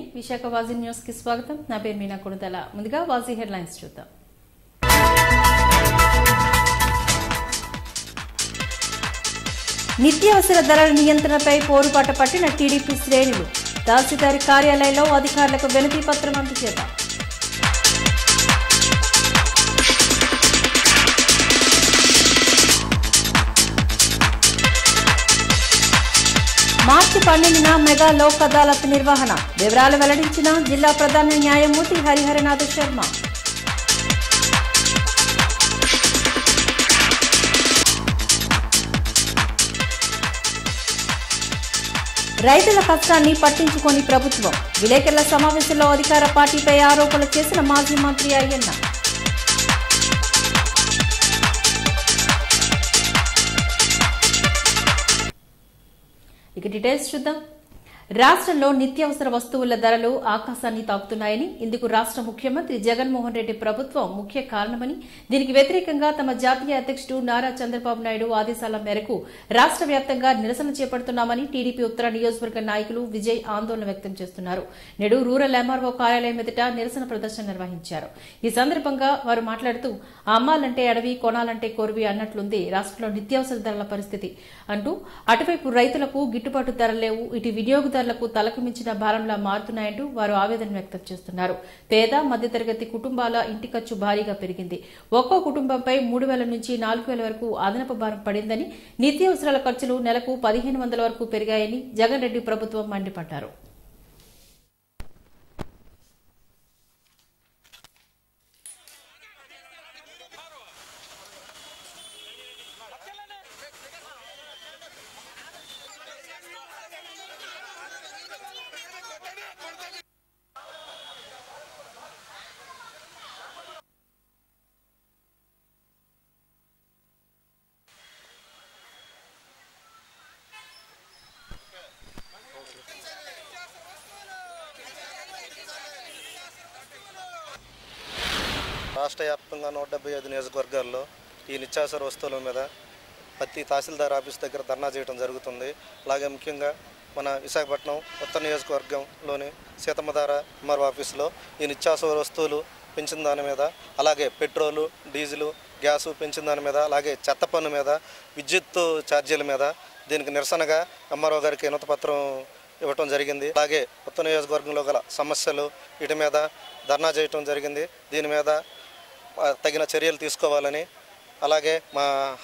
Visakha వాజీ news కి స్వాగతం నా పేరు మీనా కొడుదల ముందుగా వాజీ హెడ్లైన్స్ చూద్దాం నిత్యావసర ధరల నియంత్రణపై పోరుపాట పట్టిన టీడీపీ శ్రేణులు తహసీల్దారి కార్యాలయంలో అధికారులకు వినతి పత్రం అందజేత మార్చి పన్నెండున మెగా లోక్ అదాలత్ నిర్వహణ వివరాలు వెల్లడించిన జిల్లా ప్రధాన న్యాయమూర్తి హరిహరనాథ్ శర్మ రైతుల కష్టాన్ని పట్టించుకొని ప్రభుత్వం విలేకరుల సమావేశంలో అధికార పార్టీపై ఆరోపణలు చేసిన మాజీ మంత్రి అయ్యన్న ఇక డీటెయిల్స్ చూద్దాం రాష్ట్రంలో నిత్యావసర వస్తువుల ధరలు ఆకాశాన్ని తాకుతున్నాయని ఇందుకు రాష్ట్ర ముఖ్యమంత్రి జగన్మోహన్ రెడ్డి ప్రభుత్వం ముఖ్య కారణమని దీనికి వ్యతిరేకంగా తమ జాతీయ అధ్యక్షుడు నారా చంద్రబాబు నాయుడు ఆదేశాల మేరకు రాష్ట్ర వ్యాప్తంగా నిరసన చేపడుతున్నామని టీడీపీ ఉత్తర నియోజకవర్గ నాయకులు విజయ్ ఆందోళన వ్యక్తం చేస్తున్నారు నేడు రూరల్ ఎంఆర్ఓ కార్యాలయం ఎదుట నిరసన ప్రదర్శన నిర్వహించారు ఈ సందర్భంగా వారు మాట్లాడుతూ అమ్మాలంటే అడవి కొనాలంటే కోరివి అన్నట్లుంది రాష్ట్రంలో నిత్యావసర ధరల పరిస్థితి అంటూ అటువైపు రైతులకు గిట్టుబాటు ధరలు లేవు ఇటు వినియోగదారులకు తలకు మించిన భారంలా మారుతున్నాయంటూ వారు ఆవేదన వ్యక్తం చేస్తున్నారు పేద మధ్యతరగతి కుటుంబాల ఇంటి ఖర్చు భారీగా పెరిగింది ఒక్కో కుటుంబంపై మూడు వేల నుంచి నాలుగు వేల వరకు అదనపు భారం పడిందని నిత్యావసరాల ఖర్చులు నెలకు పదిహేను వందల వరకు పెరిగాయని జగన్ రెడ్డి ప్రభుత్వం మండిపడ్డారు రాష్ట్ర వ్యాప్తంగా నూట డెబ్బై ఐదు నియోజకవర్గాల్లో ఈ నిత్యావసర వస్తువుల మీద ప్రతి తహసీల్దార్ ఆఫీస్ దగ్గర ధర్నా చేయడం జరుగుతుంది అలాగే ముఖ్యంగా మన విశాఖపట్నం ఉత్తర నియోజకవర్గంలోని సీతమ్మధార ఎంఆర్ఓ ఆఫీసులో ఈ నిత్యావసర వస్తువులు పెంచిన దాని మీద అలాగే పెట్రోలు డీజిలు గ్యాసు పెంచిన దాని మీద అలాగే చెత్త పన్ను మీద విద్యుత్ ఛార్జీల మీద దీనికి నిరసనగా ఎంఆర్ఓ గారికి వినతి పత్రం ఇవ్వటం జరిగింది అలాగే ఉత్తర నియోజకవర్గంలో గల సమస్యలు వీటి మీద ధర్నా చేయటం జరిగింది దీని మీద ఆ, తగిన చర్యలు తీసుకోవాలని అలాగే మా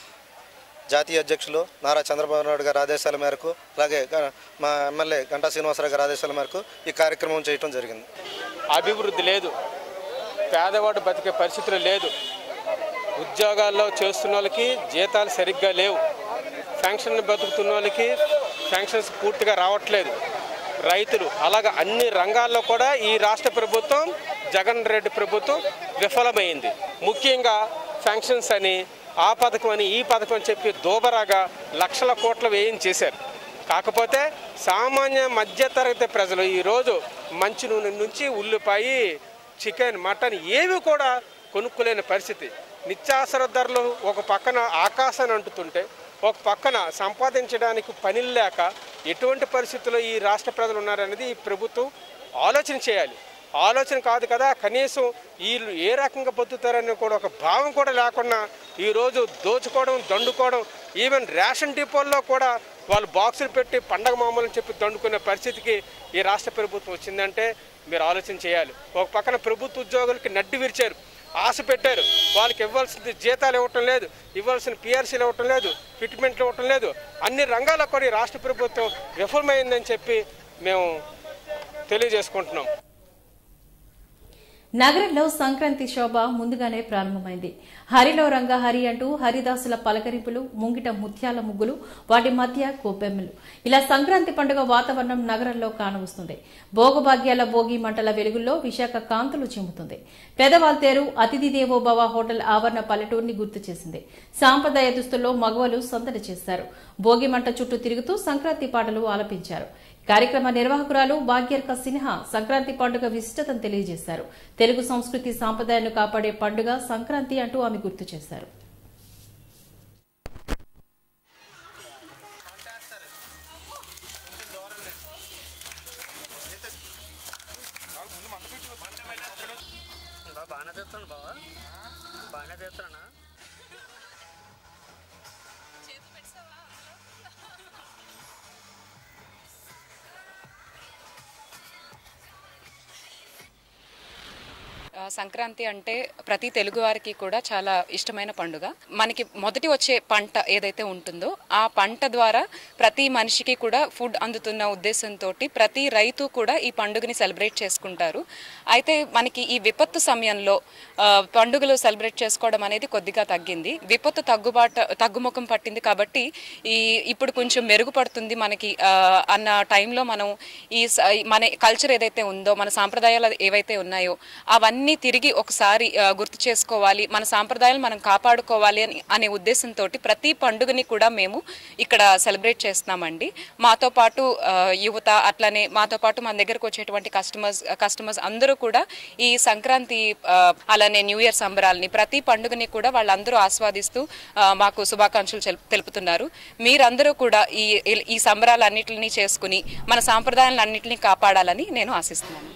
జాతీయ అధ్యక్షులు నారా చంద్రబాబు నాయుడు గారి ఆదేశాల మేరకు అలాగే గ- మా ఎమ్మెల్యే గంటా శ్రీనివాసరావు గారి ఆదేశాల మేరకు ఈ కార్యక్రమం చేయటం జరిగింది అభివృద్ధి లేదు పేదవాడు బతికే పరిస్థితులు లేదు ఉద్యోగాల్లో చేస్తున్న వాళ్ళకి జీతాలు సరిగ్గా లేవు ఫంక్షన్ బతుకుతున్న వాళ్ళకి ఫంక్షన్స్ పూర్తిగా రావట్లేదు రైతులు అలాగ అన్ని రంగాల్లో కూడా ఈ రాష్ట్ర ప్రభుత్వం జగన్ రెడ్డి ప్రభుత్వం విఫలమైంది ముఖ్యంగా ఫంక్షన్స్ అని ఆ పథకం అని ఈ పథకం అని చెప్పి దోబరాగా లక్షల కోట్ల వ్యయం చేశారు కాకపోతే సామాన్య మధ్యతరగతి ప్రజలు ఈరోజు మంచి నూనె నుంచి ఉల్లిపాయ చికెన్ మటన్ ఏవి కూడా కొనుక్కోలేని పరిస్థితి నిత్యావసర ధరలు ఒక పక్కన ఆకాశాన్ని అంటుతుంటే ఒక పక్కన సంపాదించడానికి పనులు లేక ఎటువంటి పరిస్థితుల్లో ఈ రాష్ట్ర ప్రజలు ఉన్నారనేది ఈ ప్రభుత్వం ఆలోచన చేయాలి ఆలోచన కాదు కదా కనీసం వీళ్ళు ఏ రకంగా బతుకుతారని కూడా ఒక భావం కూడా లేకుండా ఈరోజు దోచుకోవడం దండుకోవడం ఈవెన్ రేషన్ డిపోల్లో కూడా వాళ్ళు బాక్సులు పెట్టి పండగ మామూలు చెప్పి దండుకునే పరిస్థితికి ఈ రాష్ట్ర ప్రభుత్వం వచ్చిందంటే మీరు ఆలోచన చేయాలి ఒక పక్కన ప్రభుత్వ ఉద్యోగులకి నడ్డి విరిచారు ఆశ పెట్టారు వాళ్ళకి ఇవ్వాల్సింది జీతాలు ఇవ్వటం లేదు ఇవ్వాల్సిన పిఆర్సీలు ఇవ్వటం లేదు ఫిట్మెంట్లు ఇవ్వటం లేదు అన్ని రంగాల్లో కూడా ఈ రాష్ట్ర ప్రభుత్వం విఫలమైందని చెప్పి మేము తెలియజేసుకుంటున్నాం నగరంలో సంక్రాంతి శోభ ముందుగానే ప్రారంభమైంది హరిలో రంగ హరి అంటూ హరిదాసుల పలకరింపులు ముంగిట ముత్యాల ముగ్గులు వాటి మధ్య కోపెమ్మలు ఇలా సంక్రాంతి పండుగ వాతావరణం నగరంలో కానవస్తుంది భోగభాగ్యాల భోగి మంటల వెలుగుల్లో విశాఖ కాంతులు చిమ్ముతుంది పెదవాల్తేరు అతిథి దేవో భవ హోటల్ ఆవరణ పల్లెటూరిని గుర్తు చేసింది సాంప్రదాయ దుస్తుల్లో మగవలు సందడి చేశారు భోగి మంట చుట్టూ తిరుగుతూ సంక్రాంతి పాటలు ఆలపించారు కార్యక్రమ నిర్వాహకురాలు భాగ్యర్క సిన్హా సంక్రాంతి పండుగ విశిష్టతను తెలియజేశారు తెలుగు సంస్కృతి సాంప్రదాయాన్ని కాపాడే పండుగ సంక్రాంతి అంటూ ఆమె గుర్తు చేశారు ఆ, సంక్రాంతి అంటే ప్రతి తెలుగు వారికి కూడా చాలా ఇష్టమైన పండుగ మనకి మొదటి వచ్చే పంట ఏదైతే ఉంటుందో ఆ పంట ద్వారా ప్రతి మనిషికి కూడా ఫుడ్ అందుతున్న ఉద్దేశంతో ప్రతి రైతు కూడా ఈ పండుగని సెలబ్రేట్ చేసుకుంటారు అయితే మనకి ఈ విపత్తు సమయంలో ఆ, పండుగలు సెలబ్రేట్ చేసుకోవడం అనేది కొద్దిగా తగ్గింది విపత్తు తగ్గుబాటు తగ్గుముఖం పట్టింది కాబట్టి ఈ ఇప్పుడు కొంచెం మెరుగుపడుతుంది మనకి ఆ, అన్న టైంలో మనం ఈ స- మన కల్చర్ ఏదైతే ఉందో మన సాంప్రదాయాలు ఏవైతే ఉన్నాయో అవన్నీ తిరిగి ఒకసారి ఆ, గుర్తు చేసుకోవాలి మన సాంప్రదాయాలు మనం కాపాడుకోవాలి అని అనే ఉద్దేశంతో ప్రతి పండుగని కూడా మేము ఇక్కడ సెలబ్రేట్ చేస్తున్నామండి మాతో పాటు ఆ, యువత అట్లనే మాతో పాటు మన దగ్గరకు వచ్చేటువంటి కస్టమర్స్ కస్టమర్స్ అందరూ కూడా ఈ సంక్రాంతి ఆ, అలానే న్యూ ఇయర్ సంబరాలని ప్రతి పండుగని కూడా వాళ్ళందరూ ఆస్వాదిస్తూ ఆ, మాకు శుభాకాంక్షలు చెల్- తెలుపుతున్నారు మీరందరూ కూడా ఈ ఈ సంబరాలన్నింటినీ చేసుకుని మన సాంప్రదాయాలన్నింటినీ కాపాడాలని నేను ఆశిస్తున్నాను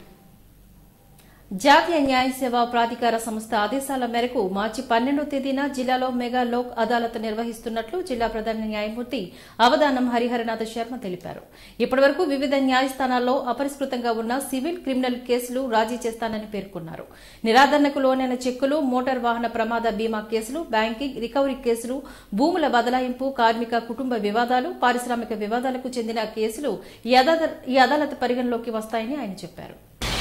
జాతీయ న్యాయ సేవా ప్రాధికార సంస్థ ఆదేశాల మేరకు మార్చి పన్నెండో తేదీన జిల్లాలో మెగా లోక్ అదాలత్ నిర్వహిస్తున్నట్లు జిల్లా ప్రధాన న్యాయమూర్తి అవధానం హరిహరనాథ్ శర్మ తెలిపారు ఇప్పటివరకు వివిధ న్యాయస్థానాల్లో అపరిష్కృతంగా ఉన్న సివిల్ క్రిమినల్ కేసులు రాజీ చేస్తానని పేర్కొన్నారు నిరాదరణకు లోనైన చెక్కులు మోటార్ వాహన ప్రమాద బీమా కేసులు బ్యాంకింగ్ రికవరీ కేసులు భూముల బదలాయింపు కార్మిక కుటుంబ వివాదాలు పారిశ్రామిక వివాదాలకు చెందిన కేసులు ఈ అదాల- ఈ అదాలత్ పరిగణలోకి వస్తాయని ఆయన చెప్పారు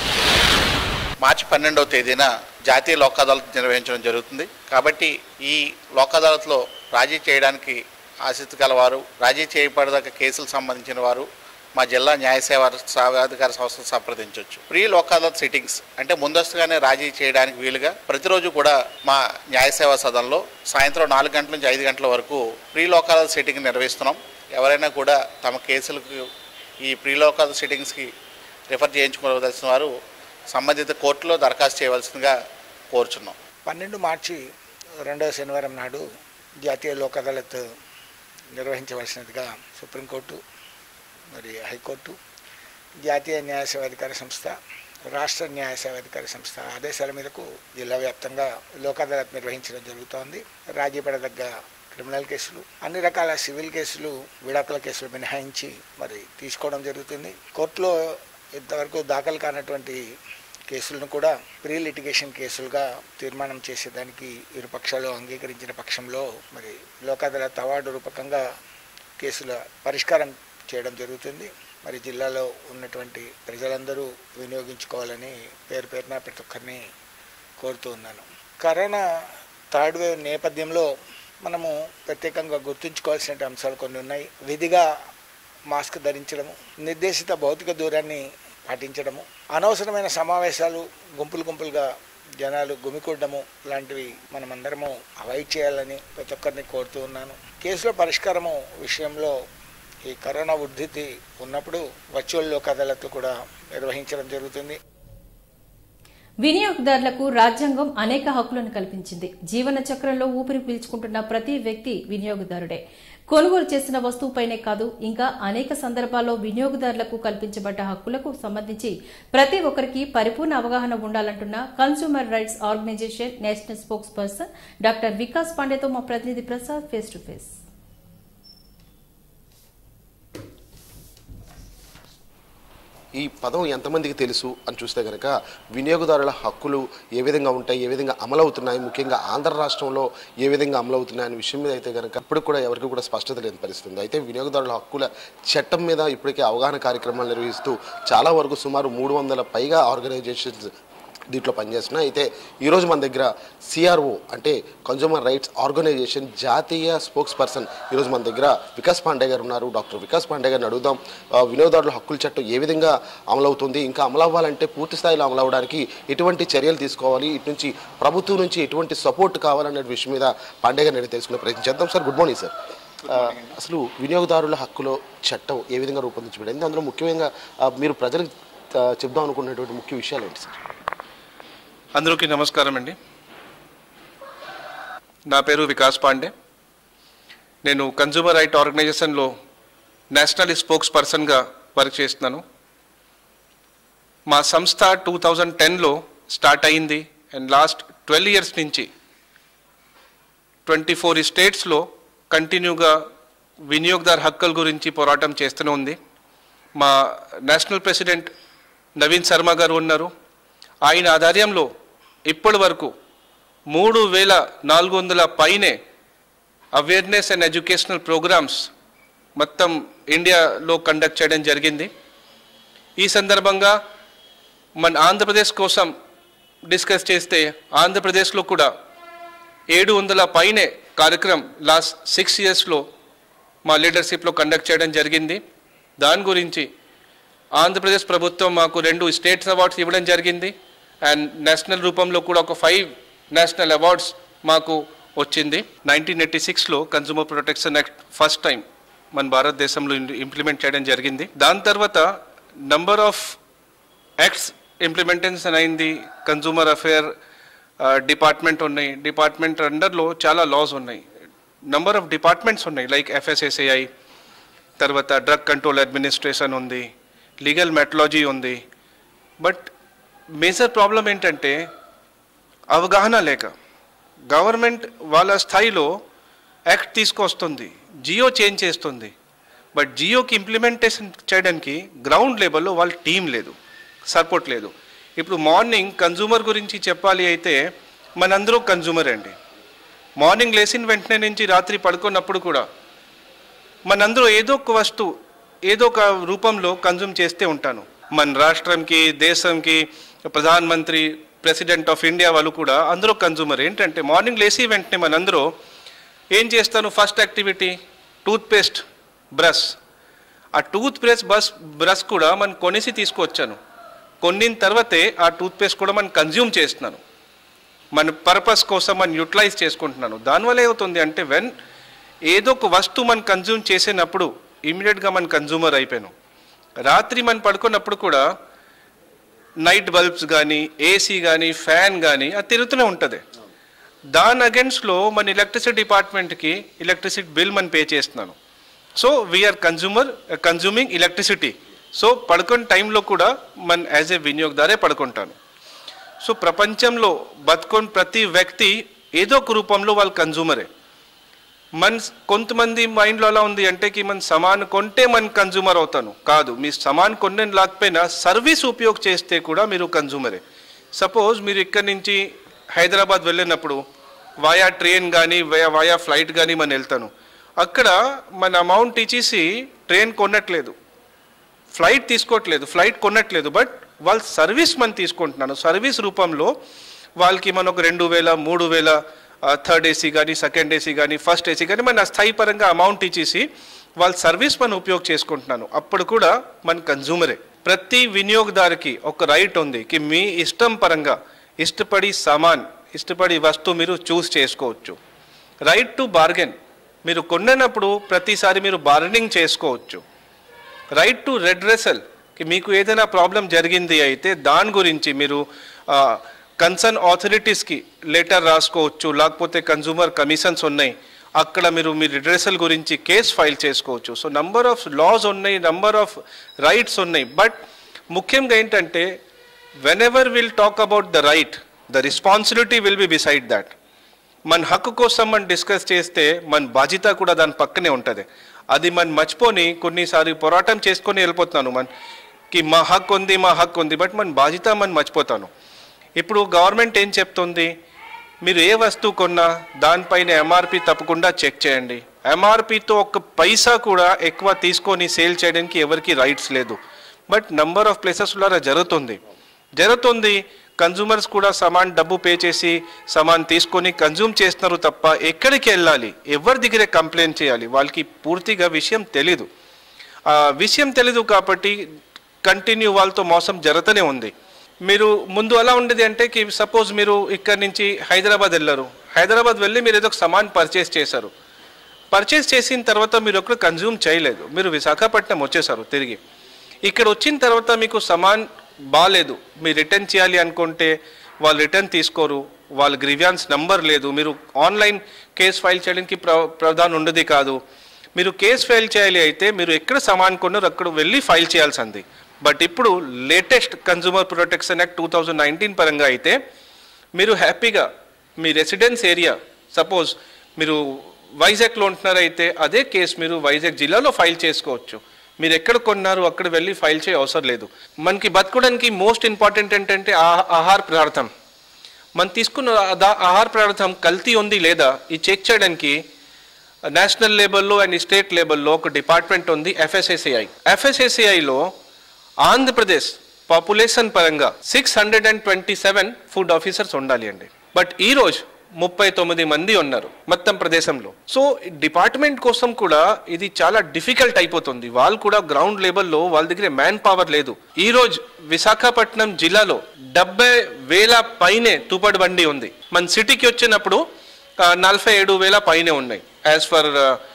మార్చి పన్నెండవ తేదీన జాతీయ లోక్ అదాలత్ నిర్వహించడం జరుగుతుంది కాబట్టి ఈ లోక్ అదాలత్లో రాజీ చేయడానికి ఆసక్తి గలవారు రాజీ చేయబడదగ్గ కేసులకు సంబంధించిన వారు మా జిల్లా న్యాయ సేవా సేవాధికార సంస్థను సంప్రదించవచ్చు ప్రీ లోక్ అదాలత్ సిట్టింగ్స్ అంటే ముందస్తుగానే రాజీ చేయడానికి వీలుగా ప్రతిరోజు కూడా మా న్యాయ సేవా సదనంలో సాయంత్రం నాలుగు గంటల నుంచి ఐదు గంటల వరకు ప్రీ లోక్ అదాలత్ సిట్టింగ్ నిర్వహిస్తున్నాం ఎవరైనా కూడా తమ కేసులకు ఈ ప్రీ లోక్ అదాలత్ సిట్టింగ్స్కి రిఫర్ చేయించుకోవలసిన వారు సంబంధిత కోర్టులో దరఖాస్తు చేయవలసిందిగా కోరుచున్నాం పన్నెండు మార్చి రెండవ శనివారం నాడు జాతీయ లోక్ అదాలత్ నిర్వహించవలసినదిగా సుప్రీంకోర్టు మరి హైకోర్టు జాతీయ న్యాయ సేవాధికార సంస్థ రాష్ట్ర న్యాయ సేవాధికార సంస్థ ఆదేశాల మేరకు జిల్లా వ్యాప్తంగా లోక్ అదాలత్ నిర్వహించడం జరుగుతోంది రాజీ పడదగ్గ క్రిమినల్ కేసులు అన్ని రకాల సివిల్ కేసులు విడాకుల కేసులు మినహాయించి మరి తీసుకోవడం జరుగుతుంది కోర్టులో ఇంతవరకు దాఖలు కానటువంటి కేసులను కూడా ప్రీ లిటిగేషన్ కేసులుగా తీర్మానం చేసేదానికి ఇరు పక్షాలు అంగీకరించిన పక్షంలో మరి లోక్ అదాలత్ అవార్డు రూపకంగా కేసుల పరిష్కారం చేయడం జరుగుతుంది మరి జిల్లాలో ఉన్నటువంటి ప్రజలందరూ వినియోగించుకోవాలని పేరు పేరున ప్రతి ఒక్కరిని కోరుతూ ఉన్నాను కరోనా థర్డ్ వేవ్ నేపథ్యంలో మనము ప్రత్యేకంగా గుర్తుంచుకోవాల్సిన అంశాలు కొన్ని ఉన్నాయి విధిగా మాస్క్ ధరించడము నిర్దేశిత భౌతిక దూరాన్ని పాటించడము అనవసరమైన సమావేశాలు గుంపులు గుంపులుగా జనాలు గుమికూడడము లాంటివి మనమందరము అవాయిడ్ చేయాలని ప్రతి ఒక్కరిని కోరుతూ ఉన్నాను కేసుల పరిష్కారము విషయంలో ఈ కరోనా ఉద్ధృతి ఉన్నప్పుడు వర్చువల్ లోక్ అదాలత్లు కూడా నిర్వహించడం జరుగుతుంది వినియోగదారులకు రాజ్యాంగం అనేక హక్కులను కల్పించింది జీవన చక్రంలో ఊపిరి పీల్చుకుంటున్న ప్రతి వ్యక్తి వినియోగదారుడే కొనుగోలు చేసిన వస్తువుపైనే కాదు ఇంకా అనేక సందర్భాల్లో వినియోగదారులకు కల్పించబడ్డ హక్కులకు సంబంధించి ప్రతి ఒక్కరికి పరిపూర్ణ అవగాహన ఉండాలంటున్న consumer rights organisation national spokesperson doctor Vikas పాండేతో మా ప్రతినిధి ప్రసాద్ ఫేస్ టు ఫేస్ ఈ పదం ఎంతమందికి తెలుసు అని చూస్తే కనుక వినియోగదారుల హక్కులు ఏ విధంగా ఉంటాయి ఏ విధంగా అమలవుతున్నాయి ముఖ్యంగా ఆంధ్ర రాష్ట్రంలో ఏ విధంగా అమలవుతున్నాయి అనే విషయం మీద అయితే కనుక ఇప్పుడు కూడా ఎవరికి కూడా స్పష్టత లేని పరిస్థితి ఉంది అయితే వినియోగదారుల హక్కుల చట్టం మీద ఇప్పటికే అవగాహన కార్యక్రమాలు నిర్వహిస్తూ చాలా వరకు సుమారు మూడు వందల పైగా ఆర్గనైజేషన్స్ దీంట్లో పనిచేస్తున్నాయి అయితే ఈరోజు మన దగ్గర సిఆర్ఓ అంటే కన్జ్యూమర్ రైట్స్ ఆర్గనైజేషన్ జాతీయ స్పోక్స్ పర్సన్ ఈరోజు మన దగ్గర వికాస్ పాండే గారు ఉన్నారు డాక్టర్ వికాస్ పాండే గారిని అడుగుదాం ఆ, వినియోగదారుల హక్కుల చట్టం ఏ విధంగా అమలవుతుంది ఇంకా అమలవ్వాలంటే పూర్తి స్థాయిలో అమలవడానికి ఎటువంటి చర్యలు తీసుకోవాలి ఇటు నుంచి ప్రభుత్వం నుంచి ఎటువంటి సపోర్ట్ కావాలనే విషయం మీద పాండే గారిని అడిగి తెలుసుకునే ప్రయత్నం చేద్దాం సార్ గుడ్ మార్నింగ్ సార్ ఆ, అసలు వినియోగదారుల హక్కులో చట్టం ఏ విధంగా రూపొందించబడింది అందులో ముఖ్యంగా ఆ, మీరు ప్రజలకు ఆ, చెప్దాం అనుకున్నటువంటి ముఖ్య విషయాలు ఏంటి సార్ అందరికీ నమస్కారం అండి నా పేరు వికాస్ పాండే నేను కన్జ్యూమర్ రైట్ ఆర్గనైజేషన్లో నేషనల్ స్పోక్స్ పర్సన్గా వర్క్ చేస్తున్నాను మా సంస్థ టూ థౌజండ్ టెన్లో స్టార్ట్ అయింది అండ్ లాస్ట్ ట్వెల్వ్ ఇయర్స్ నుంచి ట్వంటీ ఫోర్ స్టేట్స్లో కంటిన్యూగా వినియోగదారు హక్కుల గురించి పోరాటం చేస్తూనే ఉంది మా నేషనల్ ప్రెసిడెంట్ నవీన్ శర్మ గారు ఉన్నారు ఆయన ఆధ్వర్యంలో ఇప్పటి వరకు మూడు వేల నాలుగు వందల పైనే అవేర్నెస్ అండ్ ఎడ్యుకేషనల్ ప్రోగ్రామ్స్ మొత్తం ఇండియాలో కండక్ట్ చేయడం జరిగింది ఈ సందర్భంగా మన ఆంధ్రప్రదేశ్ కోసం డిస్కస్ చేస్తే ఆంధ్రప్రదేశ్లో కూడా ఏడు వందల పైనే కార్యక్రమం లాస్ట్ సిక్స్ ఇయర్స్లో మా లీడర్షిప్లో కండక్ట్ చేయడం జరిగింది దాని గురించి ఆంధ్రప్రదేశ్ ప్రభుత్వం మాకు రెండు స్టేట్స్ అవార్డ్స్ ఇవ్వడం జరిగింది అండ్ నేషనల్ రూపంలో కూడా ఒక ఫైవ్ నేషనల్ అవార్డ్స్ మాకు వచ్చింది నైన్టీన్ ఎయిటీ సిక్స్లో consumer protection act first time మన భారతదేశంలో ఇంప్లిమెంట్ చేయడం జరిగింది దాని తర్వాత నంబర్ ఆఫ్ యాక్ట్స్ ఇంప్లిమెంటేషన్ అయింది కన్జ్యూమర్ అఫేర్ డిపార్ట్మెంట్ ఉన్నాయి డిపార్ట్మెంట్ అండర్లో చాలా లాస్ ఉన్నాయి నంబర్ ఆఫ్ డిపార్ట్మెంట్స్ ఉన్నాయి లైక్ ఎఫ్ఎస్ఎస్ఏఐ తర్వాత డ్రగ్ కంట్రోల్ అడ్మినిస్ట్రేషన్ ఉంది లీగల్ మెటలాజీ ఉంది బట్ మేజర్ ప్రాబ్లం ఏంటంటే అవగాహన లేక గవర్నమెంట్ వాళ్ళ స్థాయిలో యాక్ట్ తీసుకొస్తుంది జియో చేంజ్ చేస్తుంది బట్ జియోకి ఇంప్లిమెంటేషన్ చేయడానికి గ్రౌండ్ లెవెల్లో వాళ్ళ టీం లేదు సపోర్ట్ లేదు ఇప్పుడు మార్నింగ్ కన్జ్యూమర్ గురించి చెప్పాలి అయితే మనందరూ కన్జ్యూమర్ అండి మార్నింగ్ లేచిన వెంటనే నుంచి రాత్రి పడుకున్నప్పుడు కూడా మనందరూ ఏదో ఒక వస్తువు ఏదో ఒక రూపంలో కన్జ్యూమ్ చేస్తే ఉంటాను మన రాష్ట్రంకి దేశంకి ప్రధానమంత్రి ప్రెసిడెంట్ ఆఫ్ ఇండియా వాళ్ళు కూడా అందరూ కన్జ్యూమర్ ఏంటంటే మార్నింగ్ లేచి వెంటనే మనందరూ ఏం చేస్తాను ఫస్ట్ యాక్టివిటీ టూత్పేస్ట్ బ్రష్ ఆ టూత్ పేస్ట్ బస్ బ్రష్ కూడా మనం కొనేసి తీసుకొచ్చాను కొన్నిన తర్వాతే ఆ టూత్పేస్ట్ కూడా మనం కన్జ్యూమ్ చేస్తున్నాను మన పర్పస్ కోసం మనం యూటిలైజ్ చేసుకుంటున్నాను దానివల్ల ఏమవుతుంది అంటే వెన్ ఏదో ఒక వస్తువు మనం కన్జ్యూమ్ చేసినప్పుడు ఇమీడియట్గా మనం కన్జ్యూమర్ అయిపోయాను రాత్రి మనం పడుకున్నప్పుడు కూడా నైట్ బల్బ్స్ కానీ ఏసీ కానీ ఫ్యాన్ కానీ అది తిరుగుతూనే ఉంటుంది దాని అగేన్స్ట్లో మన ఎలక్ట్రిసిటీ డిపార్ట్మెంట్కి ఎలక్ట్రిసిటీ బిల్ మనం పే చేస్తున్నాను so we are consumer consuming electricity so పడుకున్న టైంలో కూడా మన యాజ్ ఏ వినియోగదారే పడుకుంటాను సో ప్రపంచంలో బతుకొని ప్రతి వ్యక్తి ఏదో ఒక రూపంలో వాళ్ళు కన్జ్యూమరే మన కొంతమంది మైండ్లో అలా ఉంది అంటే కి మన సమాన్ కొంటే మన కన్జ్యూమర్ అవుతాను కాదు మీ సమాన్ కొనే లేకపోయినా సర్వీస్ ఉపయోగ చేస్తే కూడా మీరు కన్జ్యూమరే సపోజ్ మీరు ఇక్కడి నుంచి హైదరాబాద్ వెళ్ళినప్పుడు వాయా ట్రైన్ కానీ వయా వాయా ఫ్లైట్ కానీ మనం వెళ్తాను అక్కడ మన అమౌంట్ ఇచ్చేసి ట్రైన్ కొనట్లేదు ఫ్లైట్ తీసుకోవట్లేదు ఫ్లైట్ కొనట్లేదు బట్ వాళ్ళ సర్వీస్ మనం తీసుకుంటున్నాను సర్వీస్ రూపంలో వాళ్ళకి మనం ఒక రెండు వేల మూడు వేల థర్డ్ ఏసీ కానీ సెకండ్ ఏసీ కానీ ఫస్ట్ ఏసీ కానీ మన స్థాయిపరంగా అమౌంట్ ఇచ్చేసి వాళ్ళ సర్వీస్ మనం ఉపయోగ చేసుకుంటున్నాను అప్పుడు కూడా మన కన్జ్యూమరే ప్రతి వినియోగదారుకి ఒక రైట్ ఉంది కి మీ ఇష్టం పరంగా ఇష్టపడి సామాన్ ఇష్టపడి వస్తువు మీరు చూస్ చేసుకోవచ్చు రైట్ టు బార్గెన్ మీరు కొన్నప్పుడు ప్రతిసారి మీరు బార్గెనింగ్ చేసుకోవచ్చు రైట్ టు రెడ్రెసల్ మీకు ఏదైనా ప్రాబ్లం జరిగింది అయితే దాని గురించి మీరు కన్సర్న్ ఆథారిటీస్కి లెటర్ రాసుకోవచ్చు లేకపోతే కన్జ్యూమర్ కమిషన్స్ ఉన్నాయి అక్కడ మీరు మీ రిడ్రెసల్ గురించి కేస్ ఫైల్ చేసుకోవచ్చు సో నంబర్ ఆఫ్ లాస్ ఉన్నాయి నంబర్ ఆఫ్ రైట్స్ ఉన్నాయి బట్ ముఖ్యంగా ఏంటంటే whenever will talk about the right the responsibility will be beside that మన హక్కు కోసం మనం డిస్కస్ చేస్తే మన బాధ్యత కూడా దాని పక్కనే ఉంటుంది అది మనం మర్చిపోని కొన్నిసారి పోరాటం చేసుకొని వెళ్ళిపోతున్నాను మన కి మా హక్కు ఉంది మా హక్కు ఉంది బట్ మన బాధ్యత మనం మర్చిపోతాను ఇప్పుడు గవర్నమెంట్ ఏం చెప్తుంది మీరు ఏ వస్తువు కొన్నా దానిపైన ఎంఆర్పి తప్పకుండా చెక్ చేయండి ఎంఆర్పితో ఒక పైసా కూడా ఎక్కువ తీసుకొని సేల్ చేయడానికి ఎవరికి రైట్స్ లేదు బట్ నంబర్ ఆఫ్ ప్లేసెస్లో అలా జరుగుతుంది జరుగుతుంది కన్జ్యూమర్స్ కూడా సమాన్ డబ్బు పే చేసి సమాన్ తీసుకొని కన్జ్యూమ్ చేస్తున్నారు తప్ప ఎక్కడికి వెళ్ళాలి ఎవరి దగ్గరే కంప్లైంట్ చేయాలి వాళ్ళకి పూర్తిగా విషయం తెలీదు ఆ విషయం తెలీదు కాబట్టి కంటిన్యూ వాళ్ళతో మోసం జరుగుతూనే ఉంది మీరు ముందు ఎలా ఉండేది అంటే కి సపోజ్ మీరు ఇక్కడి నుంచి హైదరాబాద్ వెళ్ళారు హైదరాబాద్ వెళ్ళి మీరు ఏదో ఒక సమాన్ పర్చేస్ చేశారు పర్చేస్ చేసిన తర్వాత మీరు ఒకరు కన్జ్యూమ్ చేయలేదు మీరు విశాఖపట్నం వచ్చేసారు తిరిగి ఇక్కడ వచ్చిన తర్వాత మీకు సమాన్ బాగాలేదు మీరు రిటర్న్ చేయాలి అనుకుంటే వాళ్ళు రిటర్న్ తీసుకోరు వాళ్ళ గ్రివ్యాన్స్ నంబర్ లేదు మీరు ఆన్లైన్ కేసు ఫైల్ చేయడానికి ప్ర ప్రధానం ఉండదు కాదు మీరు కేసు ఫైల్ చేయాలి అయితే మీరు ఎక్కడ సమాన్ కొన్నారో అక్కడ వెళ్ళి ఫైల్ చేయాల్సింది బట్ ఇప్పుడు latest consumer protection act two thousand nineteen పరంగా అయితే మీరు హ్యాపీగా మీ రెసిడెన్స్ ఏరియా సపోజ్ మీరు వైజాగ్లో ఉంటున్నారైతే అదే కేసు మీరు వైజాగ్ జిల్లాలో ఫైల్ చేసుకోవచ్చు మీరు ఎక్కడ కొన్నారు అక్కడ వెళ్ళి ఫైల్ చేయ అవసరం లేదు మనకి బతకడానికి మోస్ట్ ఇంపార్టెంట్ ఏంటంటే ఆ- ఆహార పదార్థం మనం తీసుకున్న దా- ఆహార పదార్థం కల్తీ ఉంది లేదా ఇది చెక్ చేయడానికి నేషనల్ లెవెల్లో అండ్ స్టేట్ లెవెల్లో ఒక డిపార్ట్మెంట్ ఉంది ఎఫ్ఎస్ఎస్ఏఐ ఎఫ్ఎస్ఎస్ఏఐలో ఆంధ్రప్రదేశ్ పాపులేషన్ పరంగా six hundred and twenty seven food officers ఉండాలి అండి బట్ ఈ రోజు ముప్పై తొమ్మిది మంది ఉన్నారు మొత్తం ప్రదేశంలో సో డిపార్ట్మెంట్ కోసం కూడా ఇది చాలా డిఫికల్ట్ అయిపోతుంది వాళ్ళు కూడా గ్రౌండ్ లెవెల్లో వాళ్ళ దగ్గర మ్యాన్ పవర్ లేదు ఈ రోజు విశాఖపట్నం జిల్లాలో డెబ్బై వేల పైనే తుపడి బండి ఉంది మన సిటీకి వచ్చినప్పుడు ఆ, నలభై ఏడు వేల పైనే ఉన్నాయి యాజ్ ఫర్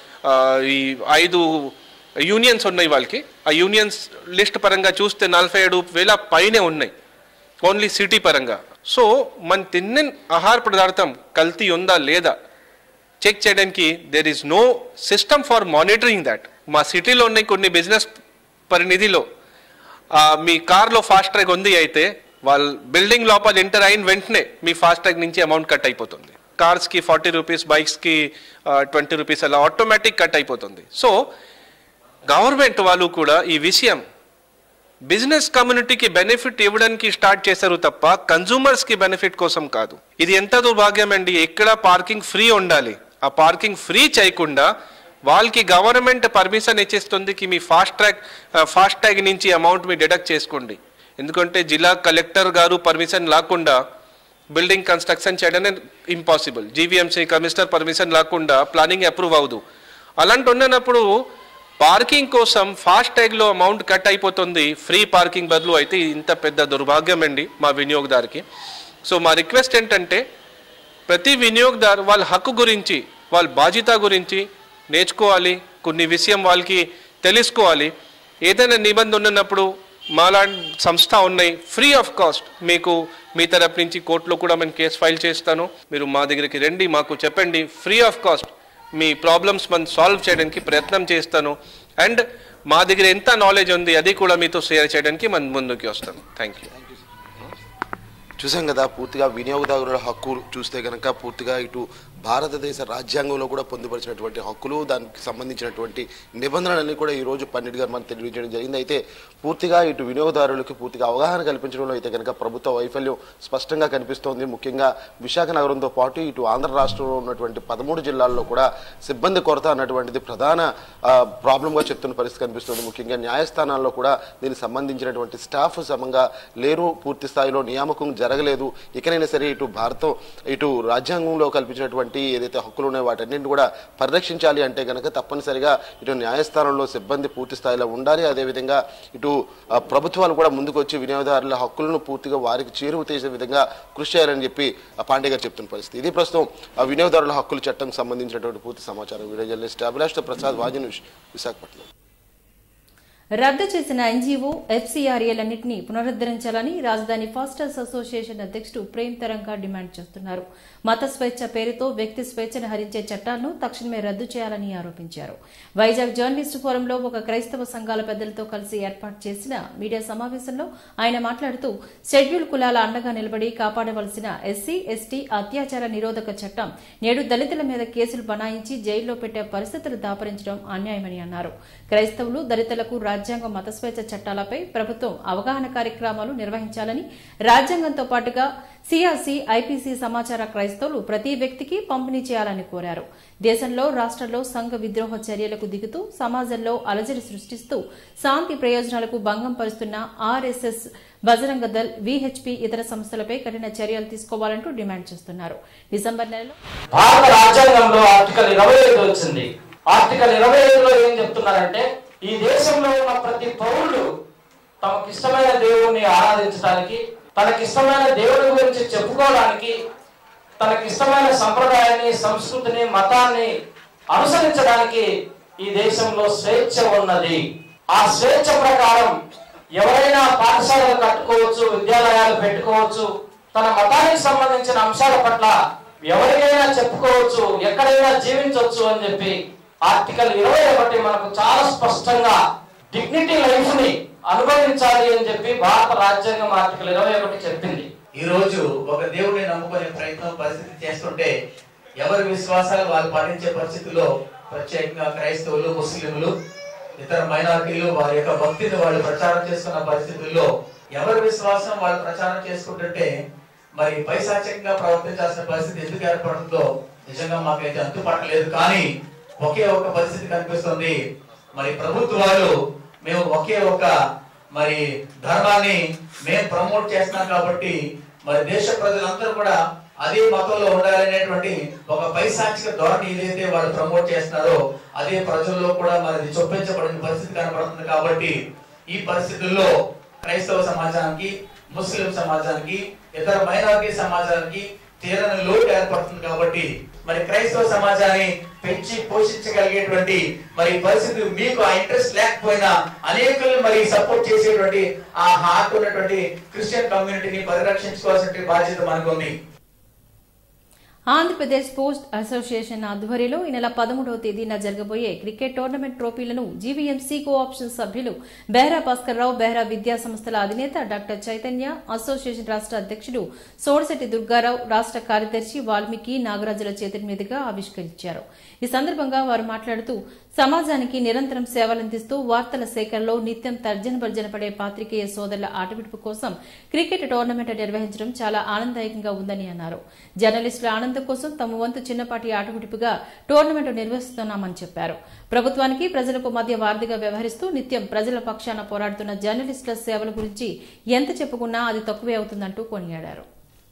ఈ ఐదు యూనియన్స్ ఉన్నాయి వాళ్ళకి ఆ యూనియన్స్ లిస్ట్ పరంగా చూస్తే నలభై ఏడు వేల పైనే ఉన్నాయి ఓన్లీ సిటీ పరంగా సో మన తిన్న ఆహార పదార్థం కల్తీ ఉందా లేదా చెక్ చేయడానికి there is no system for monitoring that మా సిటీలో ఉన్న కొన్ని బిజినెస్ పరినిధిలో ఆ, మీ కార్లో ఫాస్ట్ ట్రాక్ ఉంది అయితే వాళ్ళ బిల్డింగ్ లోపల ఎంటర్ అయిన వెంటనే మీ ఫాస్ట్ ట్రాక్ నుంచి అమౌంట్ కట్ అయిపోతుంది కార్స్కి ఫార్టీ రూపీస్ బైక్స్కి ట్వంటీ రూపీస్ అలా ఆటోమేటిక్ కట్ అయిపోతుంది సో గవర్నమెంట్ వాళ్ళు కూడా ఈ విషయం బిజినెస్ కమ్యూనిటీకి బెనిఫిట్ ఇవ్వడానికి స్టార్ట్ చేశారు తప్ప కన్జూమర్స్కి బెనిఫిట్ కోసం కాదు ఇది ఎంత దుర్భాగ్యం అండి ఎక్కడ పార్కింగ్ ఫ్రీ ఉండాలి ఆ పార్కింగ్ ఫ్రీ చేయకుండా వాళ్ళకి గవర్నమెంట్ పర్మిషన్ ఇచ్చేస్తుంది కి మీ ఫాస్ట్ ట్రాక్ ఫాస్ట్ ట్యాగ్ నుంచి అమౌంట్ మీ డిడక్ట్ చేసుకోండి ఎందుకంటే జిల్లా కలెక్టర్ గారు పర్మిషన్ లేకుండా బిల్డింగ్ కన్స్ట్రక్షన్ చేయడం ఇంపాసిబుల్ జీవీఎంసీ కమిషనర్ పర్మిషన్ లేకుండా ప్లానింగ్ అప్రూవ్ అవ్వదు అలాంటి ఉన్నప్పుడు పార్కింగ్ కోసం ఫాస్ట్ ట్యాగ్లో అమౌంట్ కట్ అయిపోతుంది ఫ్రీ పార్కింగ్ బదులు అయితే ఇంత పెద్ద దుర్భాగ్యం అండి మా వినియోగదారుకి సో మా రిక్వెస్ట్ ఏంటంటే ప్రతి వినియోగదారు వాళ్ళ హక్కు గురించి వాళ్ళ బాధ్యత గురించి నేర్చుకోవాలి కొన్ని విషయం వాళ్ళకి తెలుసుకోవాలి ఏదైనా నిబంధన ఉన్నప్పుడు మాలాంటి సంస్థ ఉన్నాయి ఫ్రీ ఆఫ్ కాస్ట్ మీకు మీ తరపు నుంచి కోర్టులో కూడా మేము కేసు ఫైల్ చేస్తాను మీరు మా దగ్గరికి రండి మాకు చెప్పండి ఫ్రీ ఆఫ్ కాస్ట్ మీ ప్రాబ్లమ్స్ మనం సాల్వ్ చేయడానికి ప్రయత్నం చేస్తాను అండ్ మా దగ్గర ఎంత నాలెడ్జ్ ఉంది అది కూడా మీతో షేర్ చేయడానికి మనం ముందుకు వస్తాను థ్యాంక్ యూ చూసాం కదా పూర్తిగా వినియోగదారుల హక్కు చూస్తే కనుక పూర్తిగా ఇటు భారతదేశ రాజ్యాంగంలో కూడా పొందుపరిచినటువంటి హక్కులు దానికి సంబంధించినటువంటి నిబంధనలన్నీ కూడా ఈ రోజు పండిట్ గారు మనకు తెలియజేయడం జరిగింది అయితే పూర్తిగా ఇటు వినియోగదారులకు పూర్తిగా అవగాహన కల్పించడంలో అయితే కనుక ప్రభుత్వ వైఫల్యం స్పష్టంగా కనిపిస్తోంది ముఖ్యంగా విశాఖ నగరంతో పాటు ఇటు ఆంధ్ర రాష్ట్రంలో ఉన్నటువంటి పదమూడు జిల్లాల్లో కూడా సిబ్బంది కొరత అన్నటువంటిది ప్రధాన ఆ, ప్రాబ్లంగా చెప్తున్న పరిస్థితి కనిపిస్తుంది ముఖ్యంగా న్యాయస్థానాల్లో కూడా దీనికి సంబంధించినటువంటి స్టాఫ్ సమంగా లేరు పూర్తి స్థాయిలో నియామకం జరగలేదు ఇకనైనా సరే ఇటు భారతం ఇటు రాజ్యాంగంలో కల్పించినటువంటి ఏదైతే హక్కులు ఉన్నాయో వాటన్నింటిని కూడా పరిరక్షించాలి అంటే కనుక తప్పనిసరిగా ఇటు న్యాయస్థానంలో సిబ్బంది పూర్తి స్థాయిలో ఉండాలి అదేవిధంగా ఇటు ఆ, ప్రభుత్వాలు కూడా ముందుకు వచ్చి వినియోగదారుల హక్కులను పూర్తిగా వారికి చేరువ చేసే విధంగా కృషి చేయాలని చెప్పి ఆ పాండే గారు చెప్తున్న పరిస్థితి ఇది ప్రస్తుతం ఆ వినియోగదారుల హక్కుల చట్టం సంబంధించినటువంటి పూర్తి సమాచారం వీడియో జర్నలిస్ట్ అభిలాష్ ప్రసాద్ వాజన్ విశాఖపట్నం రద్దు చేసిన ఎన్జీఓ ఎఫ్సీఆర్ఏలన్నింటినీ పునరుద్ధరించాలని రాజధాని ఫాస్టర్స్ అసోసియేషన్ అధ్యక్షుడు ప్రేమ్ తరంగా డిమాండ్ చేస్తున్నారు మత స్వేచ్ఛ పేరుతో వ్యక్తి స్వేచ్ఛను హరించే చట్టాలను తక్షణమే రద్దు చేయాలని ఆరోపించారు వైజాగ్ జర్నలిస్టు ఫోరంలో ఒక క్రైస్తవ సంఘాల పెద్దలతో కలిసి ఏర్పాటు చేసిన మీడియా సమావేశంలో ఆయన మాట్లాడుతూ షెడ్యూల్ కులాల అండగా నిలబడి కాపాడవలసిన ఎస్సీ ఎస్టీ అత్యాచార నిరోధక చట్టం నేడు దళితుల మీద కేసులు బనాయించి జైల్లో పెట్టే పరిస్థితులు దాపరించడం అన్యాయమని అన్నారు క్రైస్తవులు దళితులకు రాజ్యాంగ మత స్వేచ్ఛ చట్టాలపై ప్రభుత్వం అవగాహన కార్యక్రమాలు నిర్వహించాలని రాజ్యాంగంతో పాటుగా సిఆర్సీ ఐపీసీ సమాచార క్రైస్తవులు ప్రతి వ్యక్తికి పంపిణీ చేయాలని కోరారు దేశంలో రాష్ట్రంలో సంఘ విద్రోహ చర్యలకు దిగుతూ సమాజంలో అలజడి సృష్టిస్తూ శాంతి ప్రయోజనాలకు భంగం పరుస్తున్న ఆర్ఎస్ఎస్ బజరంగ దళ్ విహెచ్పి ఇతర సంస్థలపై కఠిన చర్యలు తీసుకోవాలంటూ డిమాండ్ చేస్తున్నారు డిసెంబర్ నెలలో భారత రాజ్యాంగంలో ఆర్టికల్ ఇరవై ఐదు వచ్చింది ఆర్టికల్ ఇరవై ఐదులో ఏం చెప్తున్నారంటే ఈ దేశంలో ఉన్న ప్రతి పౌరుడు తమకిష్టమైన దేవుణ్ణి ఆరాధించడానికి తనకిష్టమైన దేవుడి గురించి చెప్పుకోవడానికి తనకిష్టమైన సంప్రదాయాన్ని సంస్కృతిని మతాన్ని అనుసరించడానికి ఈ దేశంలో స్వేచ్ఛ ఉన్నది ఆ స్వేచ్ఛ ప్రకారం ఎవరైనా పాఠశాలలు కట్టుకోవచ్చు విద్యాలయాలు పెట్టుకోవచ్చు తన మతానికి సంబంధించిన అంశాల పట్ల ఎవరికైనా చెప్పుకోవచ్చు ఎక్కడైనా జీవించవచ్చు అని చెప్పి ఆర్టికల్ ఇరవై ఒకటి మనకు చాలా స్పష్టంగా డిగ్నిటీ లైఫ్ ని అనుభవించాలి అని చెప్పి భారత రాజ్యాంగం ఆర్టికల్ ఇరవై ఒకటి చెప్పింది ఈ రోజు ఒక దేవుడిని నమ్ముకునే ప్రయత్నం పరిస్థితి చేస్తుంటే ఎవరి విశ్వాసాలు వాళ్ళు పాటించే పరిస్థితుల్లో ప్రత్యేకంగా క్రైస్తవులు ముస్లింలు ఇతర మైనారిటీలు వారి యొక్క భక్తిని వాళ్ళు ప్రచారం చేసుకున్న పరిస్థితుల్లో ఎవరి విశ్వాసం వాళ్ళు ప్రచారం చేసుకుంటుంటే మరి పైశాచికంగా ప్రవర్తించాల్సిన పరిస్థితి ఎందుకు ఏర్పడుతుందో నిజంగా మాకైతే అంతుపట్టలేదు కానీ ఒకే ఒక పరిస్థితి కనిపిస్తుంది మరి ప్రభుత్వాలు మేము ఒకే ఒక మరి ధర్మాన్ని మేము ప్రమోట్ చేస్తున్నాం కాబట్టి మరి దేశ ప్రజలందరూ కూడా అదే మతంలో ఉండాలనేటువంటి ఒక పైశాచిక ధోరణి ఏదైతే వాళ్ళు ప్రమోట్ చేస్తున్నారో అదే ప్రజల్లో కూడా మరి చొప్పించబడిన పరిస్థితి కనబడుతుంది కాబట్టి ఈ పరిస్థితుల్లో క్రైస్తవ సమాజానికి ముస్లిం సమాజానికి ఇతర మైనారిటీ సమాజానికి తీరని లోటు ఏర్పడుతుంది కాబట్టి మరి క్రైస్తవ సమాజాన్ని పెంచి పోషించగలిగేటువంటి మరి పరిస్థితి మీకు ఆ ఇంట్రెస్ట్ లేకపోయినా అనేకులు మరి సపోర్ట్ చేసేటువంటి ఆ హార్ట్ ఉన్నటువంటి క్రిస్టియన్ కమ్యూనిటీని పరిరక్షించుకోవాల్సిన బాధ్యత మనకు ఉంది ఆంధ్రప్రదేశ్ స్పోర్ట్స్ అసోసియేషన్ ఆధ్వర్యంలో ఈ నెల పదమూడవ తేదీన జరగబోయే క్రికెట్ టోర్నమెంట్ ట్రోఫీలను జీవీఎంసీ కోఆప్షన్ సభ్యులు బెహ్రా భాస్కర్ రావు బెహ్రా విద్యా సంస్థల అధినేత డాక్టర్ చైతన్య అసోసియేషన్ రాష్ట అధ్యక్షుడు సోడశెట్టి దుర్గారావు రాష్ట కార్యదర్శి వాల్మీకి నాగరాజుల చేతుల మీదుగా ఆవిష్కరించారు ఈ సందర్భంగా వారు మాట్లాడుతూ సమాజానికి నిరంతరం సేవలందిస్తూ వార్తల సేకరణలో నిత్యం తర్జన భర్జన పడే పాత్రికేయ సోదరుల ఆటవిడుపు కోసం క్రికెట్ టోర్నమెంట్ నిర్వహించడం చాలా ఆనందదాయకంగా ఉందని అన్నారు జర్నలిస్టుల ఆనందం కోసం తమ వంతు చిన్నపాటి ఆటవిడుపుగా టోర్నమెంట్ నిర్వహిస్తున్నామని చెప్పారు ప్రభుత్వానికి ప్రజలకు మధ్య వారధిగా వ్యవహరిస్తూ నిత్యం ప్రజల పక్షాన పోరాడుతున్న జర్నలిస్టుల సేవల గురించి ఎంత చెప్పుకున్నా అది తక్కువే అవుతుందంటూ కొనియాడారు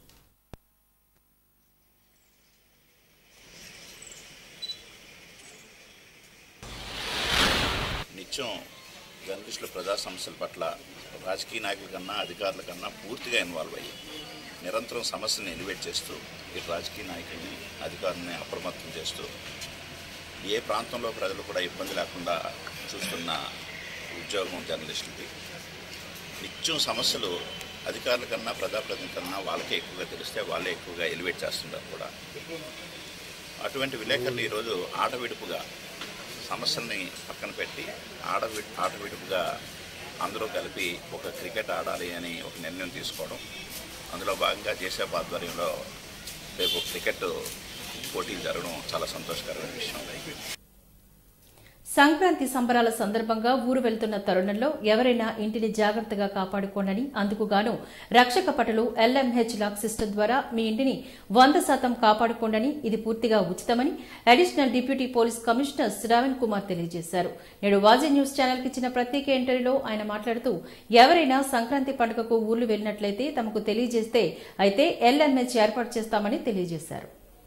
నిత్యం జర్నలిస్టుల ప్రజా సమస్యల పట్ల రాజకీయ నాయకుల కన్నా అధికారుల కన్నా పూర్తిగా ఇన్వాల్వ్ అయ్యి నిరంతరం సమస్యలను ఎలివేట్ చేస్తూ ఇటు రాజకీయ నాయకుల్ని అధికారుల్ని అప్రమత్తం చేస్తూ ఏ ప్రాంతంలో ప్రజలు కూడా ఇబ్బంది లేకుండా చూస్తున్న ఉద్యోగం జర్నలిస్టులది నిత్యం సమస్యలు అధికారుల కన్నా ప్రజాప్రతినిధుల కన్నా వాళ్ళకే ఎక్కువగా తెలిస్తే వాళ్ళే ఎక్కువగా ఎలివేట్ చేస్తుంటారు కూడా అటువంటి విలేకరులు ఈరోజు ఆటవిడుపుగా సమస్యల్ని పక్కన పెట్టి ఆడవి ఆటవిడుపుగా అందరూ కలిపి ఒక క్రికెట్ ఆడాలి అని ఒక నిర్ణయం తీసుకోవడం అందులో భాగంగా జేసేపు ఆధ్వర్యంలో రేపు క్రికెట్ పోటీలు జరగడం చాలా సంతోషకరమైన విషయం సంక్రాంతి సంబరాల సందర్భంగా ఊరు వెళ్తున్న తరుణంలో ఎవరైనా ఇంటిని జాగ్రత్తగా కాపాడుకోండని అందుకుగాను రక్షక పటులు ఎల్ఎంహెచ్ లాక్ సిస్టమ్ ద్వారా మీ ఇంటిని వంద శాతం కాపాడుకోండని ఇది పూర్తిగా ఉచితమని additional deputy police commissioner Shravan Kumar తెలియజేశారు నేడు వాజీ న్యూస్ ఛానల్ ఇచ్చిన ప్రత్యేక ఇంటర్వ్యూలో ఆయన మాట్లాడుతూ ఎవరైనా సంక్రాంతి పండుగకు ఊర్లు వెళ్లినట్లయితే తమకు తెలియజేస్తే అయితే ఎల్ఎంహెచ్ ఏర్పాటు చేస్తామని తెలియజేశారు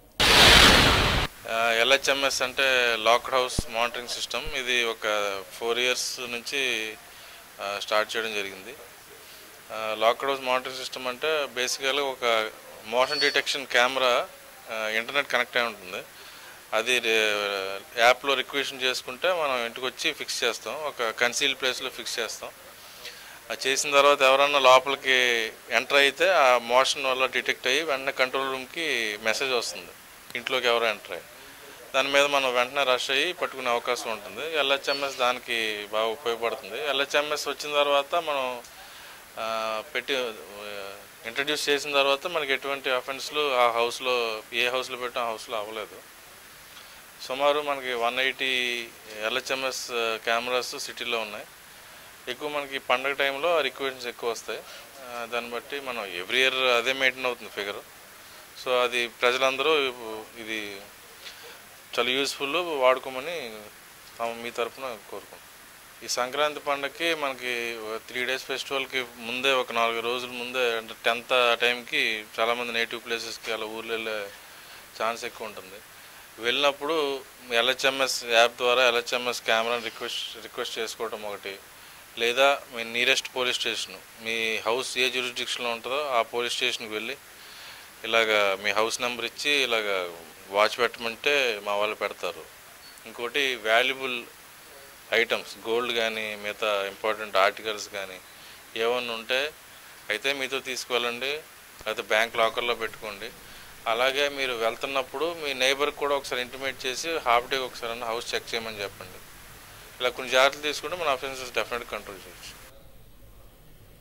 ఎల్హెచ్ఎంఎస్ అంటే లాక్డ్ హౌస్ మానిటరింగ్ సిస్టమ్ ఇది ఒక ఫోర్ ఇయర్స్ నుంచి ఆ, స్టార్ట్ చేయడం జరిగింది ఆ, లాక్డ్ హౌస్ మానిటరింగ్ సిస్టమ్ అంటే బేసికల్గా ఒక మోషన్ డిటెక్షన్ కెమెరా ఆ, ఇంటర్నెట్ కనెక్ట్ అయి ఉంటుంది అది రే- యాప్లో రిక్వెషన్ చేసుకుంటే మనం ఇంటికి వచ్చి ఫిక్స్ చేస్తాం ఒక కన్సీల్ ప్లేస్లో ఫిక్స్ చేస్తాం అది చేసిన తర్వాత ఎవరన్నా లోపలికి ఎంటర్ అయితే ఆ మోషన్ వల్ల డిటెక్ట్ అయ్యి వెంటనే కంట్రోల్ రూమ్కి మెసేజ్ వస్తుంది ఇంట్లోకి ఎవరో ఎంటర్ అయ్యి దాని మీద మనం వెంటనే రష్ అయ్యి పట్టుకునే అవకాశం ఉంటుంది ఎల్హెచ్ఎంఎస్ దానికి బాగా ఉపయోగపడుతుంది ఎల్హెచ్ఎంఎస్ వచ్చిన తర్వాత మనం ఆ, పెట్టి ఇంట్రడ్యూస్ చేసిన తర్వాత మనకి ఎటువంటి అఫెన్స్లు ఆ హౌస్లో ఏ హౌస్లో పెట్టినా ఆ హౌస్లో అవ్వలేదు సుమారు మనకి వన్ ఎయిటీ ఎల్హెచ్ఎంఎస్ కెమెరాస్ సిటీలో ఉన్నాయి ఎక్కువ మనకి పండగ టైంలో రిక్వెషన్స్ ఎక్కువ వస్తాయి ఆ, దాన్ని బట్టి మనం ఎవ్రీ ఇయర్ అదే మెయింటైన్ అవుతుంది ఫిగర్ సో అది ప్రజలందరూ ఇది చాలా యూస్ఫుల్ వాడుకోమని తాము మీ తరపున కోరుకుంటున్నాం ఈ సంక్రాంతి పండగకి మనకి త్రీ డేస్ ఫెస్టివల్కి ముందే ఒక నాలుగు రోజుల ముందే అంటే టెన్త్ ఆ టైంకి చాలామంది నేటివ్ ప్లేసెస్కి అలా ఊర్లు వెళ్ళే ఛాన్స్ ఎక్కువ ఉంటుంది వెళ్ళినప్పుడు ఎల్హెచ్ఎంఎస్ యాప్ ద్వారా ఎల్హెచ్ఎంఎస్ కెమెరాని రిక్వెస్ట్ రిక్వెస్ట్ చేసుకోవడం ఒకటి లేదా మీ నియరెస్ట్ పోలీస్ స్టేషన్ మీ హౌస్ ఏ జ్యూరిస్డిక్షన్లో ఉంటుందో ఆ పోలీస్ స్టేషన్కి వెళ్ళి ఇలాగ మీ హౌస్ నెంబర్ ఇచ్చి ఇలాగ వాచ్ పెట్టమంటే మా వాళ్ళు పెడతారు ఇంకోటి వాల్యుబుల్ ఐటమ్స్ గోల్డ్ కానీ మిగతా ఇంపార్టెంట్ ఆర్టికల్స్ కానీ ఏమన్నా ఉంటే అయితే మీతో తీసుకువెళ్ళండి లేకపోతే బ్యాంక్ లాకర్లో పెట్టుకోండి అలాగే మీరు వెళ్తున్నప్పుడు మీ నైబర్కి కూడా ఒకసారి ఇంటిమేట్ చేసి హాఫ్ డేకి ఒకసారి హౌస్ చెక్ చేయమని చెప్పండి ఇలా కొన్ని జాగ్రత్తలు తీసుకుంటే మన అఫెన్సెస్ డెఫినెట్ కంట్రోల్ చేయొచ్చు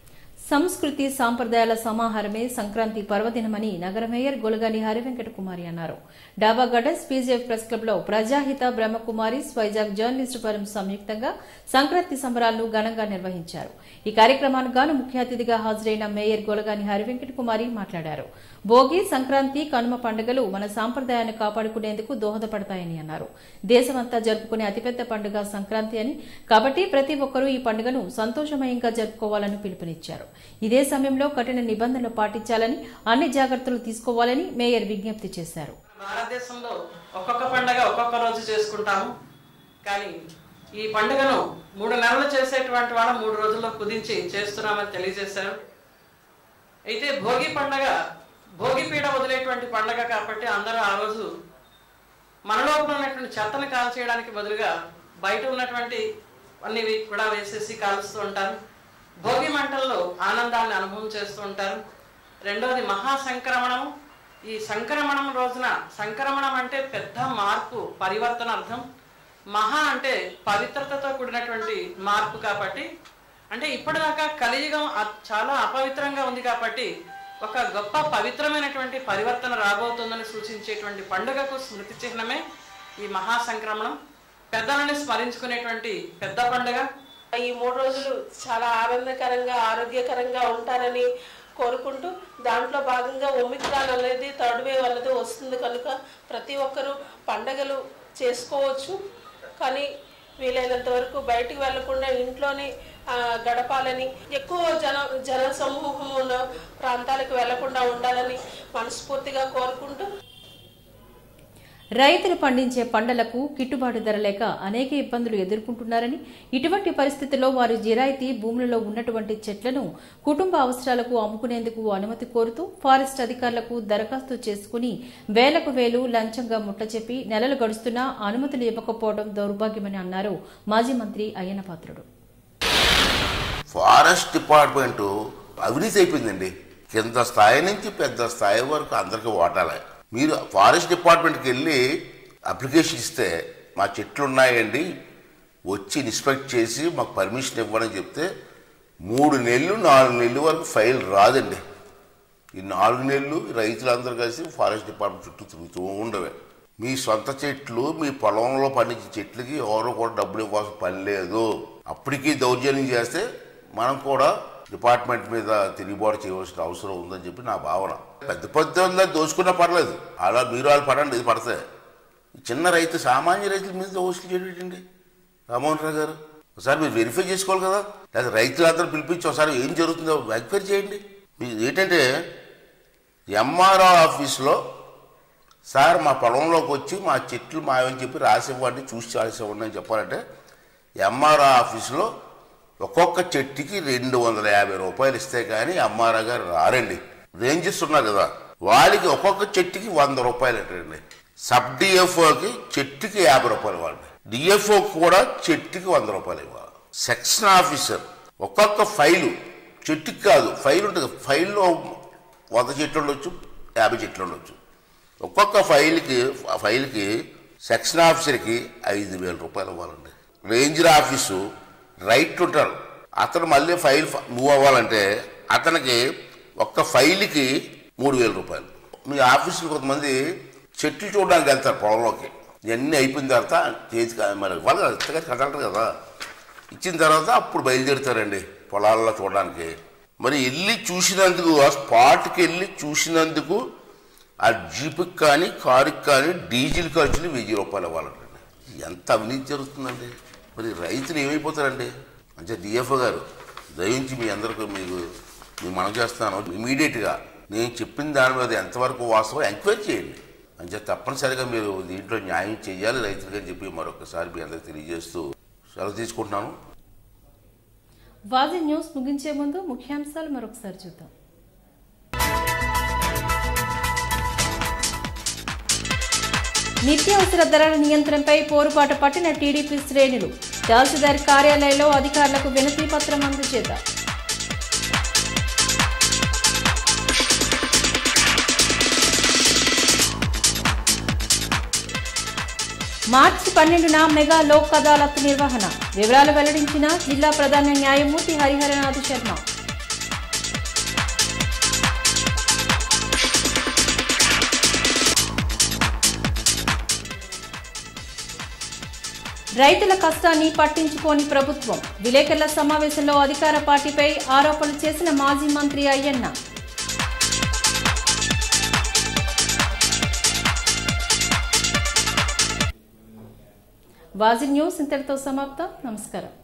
సంస్కృతి సాంప్రదాయాల సమాహారమే సంక్రాంతి పర్వదినమని నగర మేయర్ గొలగాని హరివెంకట కుమారి అన్నారు డాబా గార్డెన్స్ పీజీఎఫ్ ప్రెస్ క్లబ్ లో ప్రజాహిత బ్రహ్మకుమారి వైజాగ్ జర్నలిస్టు ఫోరం సంయుక్తంగా సంక్రాంతి సంబరాలను ఘనంగా నిర్వహించారు ఈ కార్యక్రమానికి గాను ముఖ్య అతిథిగా హాజరైన మేయర్ గొలగాని హరివెంకట కుమారి మాట్లాడారు భోగి సంక్రాంతి కనుమ పండుగలు మన సాంప్రదాయాన్ని కాపాడుకునేందుకు దోహదపడతాయని అన్నారు దేశమంతా జరుపుకునే అతిపెద్ద పండుగ సంక్రాంతి అని కాబట్టి ప్రతి ఒక్కరూ ఈ పండుగను సంతోషమయంగా జరుపుకోవాలని పిలుపునిచ్చారు ఇదే సమయంలో కఠిన నిబంధనలు పాటించాలని అన్ని జాగ్రత్తలు తీసుకోవాలని మేయర్ విజ్ఞప్తి చేశారు భారతదేశంలో ఒక్కొక్క పండగ ఒక్కొక్క రోజు చేసుకుంటాము కానీ ఈ పండుగను మూడు నెలలు చేసేటువంటి వాళ్ళ మూడు రోజుల్లో కుదించి చేస్తున్నామని తెలియజేశారు అయితే భోగి పండగ భోగి పీడ వదిలేటువంటి పండగ కాబట్టి అందరూ ఆ రోజు మనలోపల ఉన్నటువంటి చెత్తను కాల్చేయడానికి బదులుగా బయట ఉన్నటువంటి అన్ని కూడా వేసేసి కాలుస్తూ ఉంటారు భోగి మంటల్లో ఆనందాన్ని అనుభవం చేస్తూ ఉంటారు రెండవది మహాసంక్రమణం ఈ సంక్రమణం రోజున సంక్రమణం అంటే పెద్ద మార్పు పరివర్తన అర్థం మహా అంటే పవిత్రతతో కూడినటువంటి మార్పు కాబట్టి అంటే ఇప్పటిదాకా కలియుగం అ- చాలా అపవిత్రంగా ఉంది కాబట్టి ఒక గొప్ప పవిత్రమైనటువంటి పరివర్తన రాబోతుందని సూచించేటువంటి పండుగకు స్మృతి చిహ్నమే ఈ మహాసంక్రమణం పెద్దలని స్మరించుకునేటువంటి పెద్ద పండుగ ఈ మూడు రోజులు చాలా ఆనందకరంగా ఆరోగ్యకరంగా ఉంటారని కోరుకుంటూ దాంట్లో భాగంగా ఒమిక్రాన్ అనేది థర్డ్ వేవ్ అనేది వస్తుంది కనుక ప్రతి ఒక్కరూ పండగలు చేసుకోవచ్చు కానీ వీలైనంత వరకు బయటికి వెళ్లకుండా ఇంట్లోనే ఆ, గడపాలని ఎక్కువ జన జన సమూహం ఉన్న ప్రాంతాలకు వెళ్లకుండా ఉండాలని మనస్ఫూర్తిగా కోరుకుంటూ రైతులు పండించే పంటలకు గిట్టుబాటు ధర లేక అనేక ఇబ్బందులు ఎదుర్కొంటున్నారని ఇటువంటి పరిస్థితుల్లో వారు జిరాయితీ భూములలో ఉన్నటువంటి చెట్లను కుటుంబ అవసరాలకు అమ్ముకునేందుకు అనుమతి కోరుతూ ఫారెస్ట్ అధికారులకు దరఖాస్తు చేసుకుని వేలకు వేలు లంచంగా ముట్టచెప్పి నెలలు గడుస్తున్నా అనుమతులు ఇవ్వకపోవడం దౌర్భాగ్యమని అన్నారు మాజీ మంత్రి అయ్యన్న పాత్రుడు ఫారెస్ట్ డిపార్ట్మెంట్ అవినీతి అయిపోయిందండి కింద స్థాయి నుంచి పెద్ద స్థాయి వరకు అందరికీ ఓటాలే మీరు ఫారెస్ట్ డిపార్ట్మెంట్కి వెళ్ళి అప్లికేషన్ ఇస్తే మా చెట్లు ఉన్నాయండి వచ్చి ఇన్స్పెక్ట్ చేసి మాకు పర్మిషన్ ఇవ్వని చెప్తే మూడు నెలలు నాలుగు నెలలు వరకు ఫైల్ రాదండి ఈ నాలుగు నెలలు రైతులందరూ కలిసి ఫారెస్ట్ డిపార్ట్మెంట్ చుట్టూ తిరుగుతూ ఉండవే మీ సొంత చెట్లు మీ పొలంలో పండించే చెట్లకి ఎవరు కూడా డబ్బులు ఇవ్వాల్సిన పని లేదు అప్పటికీ దౌర్జన్యం చేస్తే మనం కూడా డిపార్ట్మెంట్ మీద తిరుగుబాటు చేయవలసిన అవసరం ఉందని చెప్పి నా భావన పెద్ద పెద్ద దోచుకున్నా పర్లేదు అలా మీరు వాళ్ళు పడండి ఇది పడతాయి చిన్న రైతు సామాన్య రైతుల మీద దోషులు చేయటండి రామోహన్ రావు గారు ఒకసారి మీరు వెరిఫై చేసుకోవాలి కదా లేదా రైతులందరూ పిలిపించి ఒకసారి ఏం జరుగుతుందో ఎంక్వైరీ చేయండి మీరు ఏంటంటే ఎంఆర్ఓ ఆఫీస్లో సార్ మా పొలంలోకి వచ్చి మా చెట్లు మావని చెప్పి రాసివ్వండి చూసి రాసివ్వండి అని చెప్పాలంటే ఎంఆర్ఓ ఆఫీస్లో ఒక్కొక్క చెట్టుకి రెండు వందల యాభై రూపాయలు ఇస్తే కానీ ఎంఆర్ఓ గారు రారండి రేంజెస్ ఉన్నారు కదా వాళ్ళకి ఒక్కొక్క చెట్టుకి వంద రూపాయలు అంటండి సబ్ డిఎఫ్ఓకి చెట్టుకి యాభై రూపాయలు ఇవ్వాలి డిఎఫ్ఓ కూడా చెట్టుకి వంద రూపాయలు ఇవ్వాలి సెక్షన్ ఆఫీసర్ ఒక్కొక్క ఫైలు చెట్టుకి కాదు ఫైల్ ఉంటుంది ఫైల్లో వంద చెట్లు ఉండొచ్చు యాభై చెట్లు ఉండొచ్చు ఒక్కొక్క ఫైల్కి ఆ ఫైల్కి సెక్షన్ ఆఫీసర్కి ఐదు వేల రూపాయలు ఇవ్వాలండి రేంజర్ ఆఫీసు రైట్ ఉంటారు అతను మళ్ళీ ఫైల్ ఫ- మూవ్ అవ్వాలంటే అతనికి ఒక్క ఫైల్కి మూడు వేల రూపాయలు మీ ఆఫీసులో కొంతమంది చెట్లు చూడడానికి వెళ్తారు పొలంలోకి ఇవన్నీ అయిపోయిన తర్వాత చేతికి మరి వాళ్ళు ఎంతగా కదలరు కదా ఇచ్చిన తర్వాత అప్పుడు బయలుదేరుతారండి పొలాల్లో చూడడానికి మరి వెళ్ళి చూసినందుకు ఆ స్పాట్కి వెళ్ళి చూసినందుకు ఆ జీపుకి కానీ కారుకి కానీ డీజిల్ ఖర్చులు వెయ్యి రూపాయలు ఇవ్వాలండి ఎంత అవినీతి జరుగుతుందండి మరి రైతులు ఏమైపోతారండి అంటే డిఎఫ్ఓ గారు దయించి మీ అందరికీ మీకు నేను మనం చేస్తాను ఇమీడియట్గా నేను చెప్పిన దాని మీద ఎంతవరకు వాస్తవం ఎంక్వైరీ చేయండి అంటే తప్పనిసరిగా మీరు దీంట్లో న్యాయం చేయాలి రైతులుగా చెప్పి మరొకసారి మీ అందరికి తెలియజేస్తూ సెలవు తీసుకుంటున్నాను వాజీ న్యూస్ ముగించే ముందు ముఖ్యాంశాలు మరొకసారి చూద్దాం నిత్యావసర ధరల నియంత్రణపై పోరుబాట పట్టిన టీడీపీ శ్రేణులు తహసీల్దార్ కార్యాలయంలో అధికారులకు వినతి పత్రం అందజేత మార్చి పన్నెండున మెగా లోక్ అదాలత్ నిర్వహణ వివరాలు వెల్లడించిన జిల్లా ప్రధాన న్యాయమూర్తి హరిహరనాథ్ శర్మ రైతుల కష్టాన్ని పట్టించుకోని ప్రభుత్వం విలేకరుల సమావేశంలో అధికార పార్టీపై ఆరోపణలు చేసిన మాజీ మంత్రి అయ్యన్న వాజీ న్యూస్ ఇంతటితో సమాప్తం నమస్కారం